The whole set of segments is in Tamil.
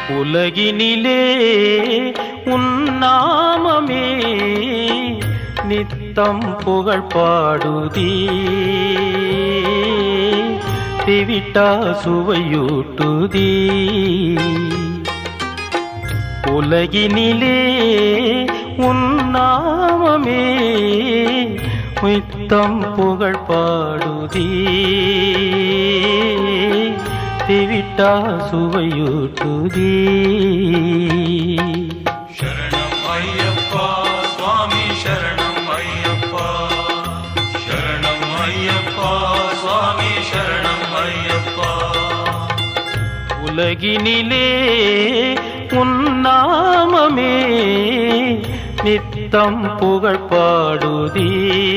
உலகினிலே உன்னாமமே நித்தம் புகழ் பாடுதே திவிட்டா சுவையூட்டுதே உலகினிலே உன்னாமமே நித்தம் புகழ் பாடுதே திவிட்டா சுவையூட்டுதே சரணம் ஐயப்பா சுவாமி சரணம் ஐயப்பா சரணம் ஐயப்பா சுவாமி சரணம் ஐயப்பா உலகினிலே உன்னாமமே நித்தம் புகழ் பாடுதே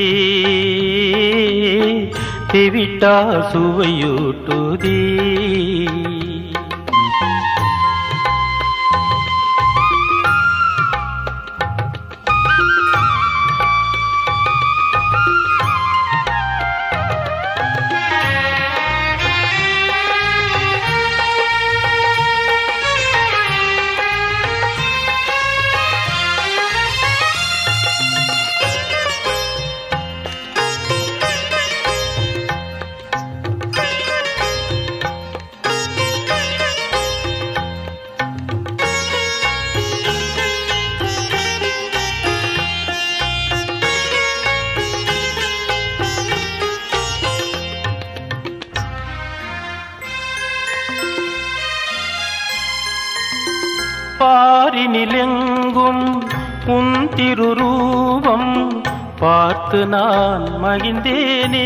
திவிட்டா சுவையூட்டுதே பாரினிலெங்கும் உன் திருரூபம் பார்த்து நான் மகிழ்ந்தேனே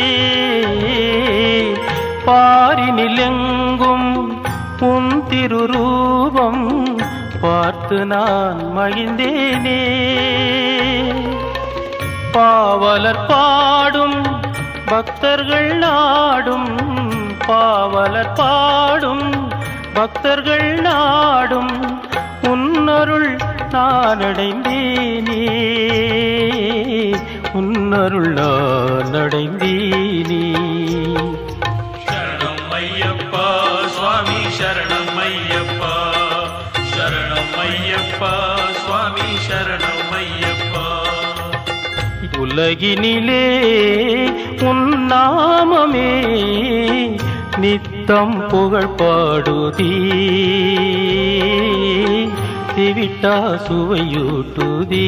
பாரினிலெங்கும் உன் திருரூபம் பார்த்து நான் மகிழ்ந்தேனே பாவலர் பாடும் பக்தர்கள் நாடும் பாவலர் பாடும் பக்தர்கள் நாடும் உன்னருள் நான் அடைந்தேனே உன்னருள் நான் அடைந்தேனே சரணம் ஐயப்பா சுவாமி சரணம் ஐயப்பா சரணம் ஐயப்பா சுவாமி சரணம் ஐயப்பா உலகினிலே உன்னாமமே நித்தம் புகழ் பாடுதே திவிட்டா சுவையூட்டுதே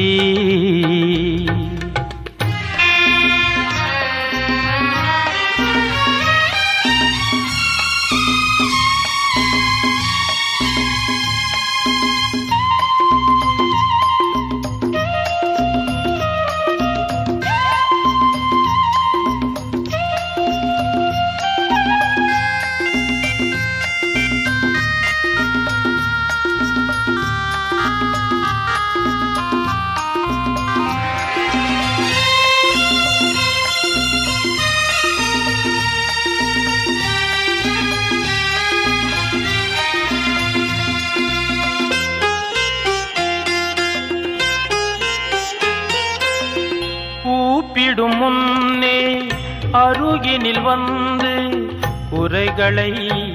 கூப்பிடும் முன்னே அருகினில் வந்து குறைகளை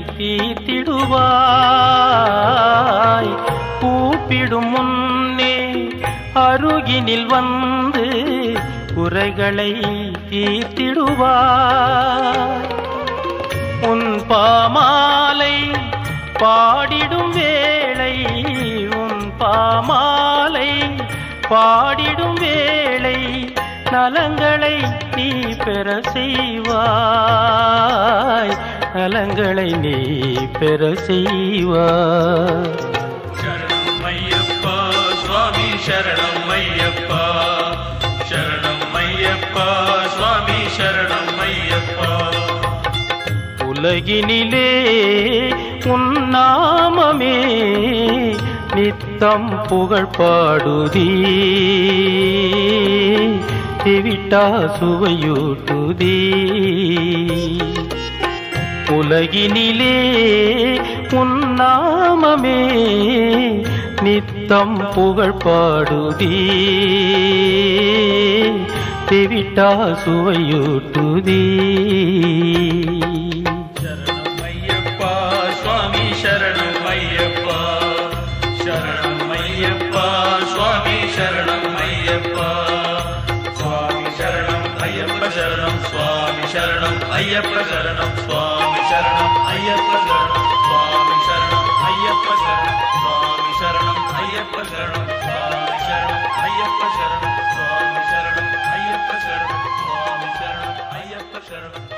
தீர்த்திடுவாய் கூப்பிடும் முன்னே அருகினில் வந்து குறைகளை தீர்த்திடுவாய் உன் பாமாலை பாடிடும் வேளை உன் பாமாலை பாடிடும் வேளை நலங்களை நீ பெற செய்வாய் நலங்களை நீ பெற செய்வாய் சரணம் ஐயப்பா சுவாமி சரணம் ஐயப்பா சரணம் ஐயப்பா சுவாமி சரணம் ஐயப்பா உலகினிலே உன்னாமமே நித்தம் புகழ் பாடுதே திவிட்டா சுவையூட்டுதே உலகினிலே உன்னாமமே நித்தம் புகழ் பாடுதே திவிட்டா சுவையூட்டுதே சரணம் ஐயப்பா சுவாமி சரணம் ஐயப்பா சரணம் ஐயப்ப சரணம் சுவாமி சரணம் ஐயப்ப சரணம் சுவாமி சரணம் ஐயப்ப சரணம் சுவாமி சரணம் ஐயப்ப சரணம் சுவாமி சரணம் ஐயப்ப சரணம் சுவாமி சரணம் ஐயப்ப சரணம் சுவாமி சரணம் ஐயப்ப சரணம்